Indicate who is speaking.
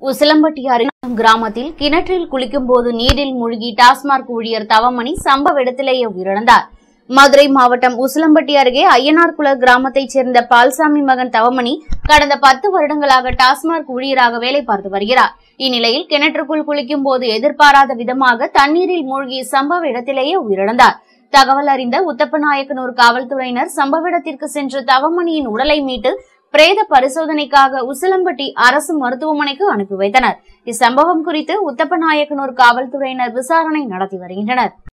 Speaker 1: உசிலம்பட்டி அருகே கிராமத்தில் கிணற்றில் குளிக்கும் போது நீரில் மூழ்கி டாஸ்மாக் ஊழியர் தவமணி சம்பவ இடத்திலேயே உயிரிழந்தார் மதுரை மாவட்டம் உசிலம்பட்டி அருகே ஐயனார்குள கிராமத்தைச் சேர்ந்த பால்சாமி மகன் தவமணி கடந்த பத்து வருடங்களாக டாஸ்மாக் ஊழியராக வேலை பார்த்து வருகிறார் இந்நிலையில் கிணற்றுக்குள் குளிக்கும் போது எதிர்பாராத விதமாக தண்ணீரில் மூழ்கி சம்பவ இடத்திலேயே உயிரிழந்தார் தகவல் அறிந்த உத்தப்பநாயக்கனூர் காவல்துறையினர் சம்பவ இடத்திற்கு சென்று தவமணியின் உடலை மீட்டு பிரேத பரிசோதனைக்காக உசிலம்பட்டி அரசு மருத்துவமனைக்கு அனுப்பி வைத்தனர் இச்சம்பவம் குறித்து உத்தப்பநாயக்கனூர் காவல்துறையினர் விசாரணை நடத்தி வருகின்றனர்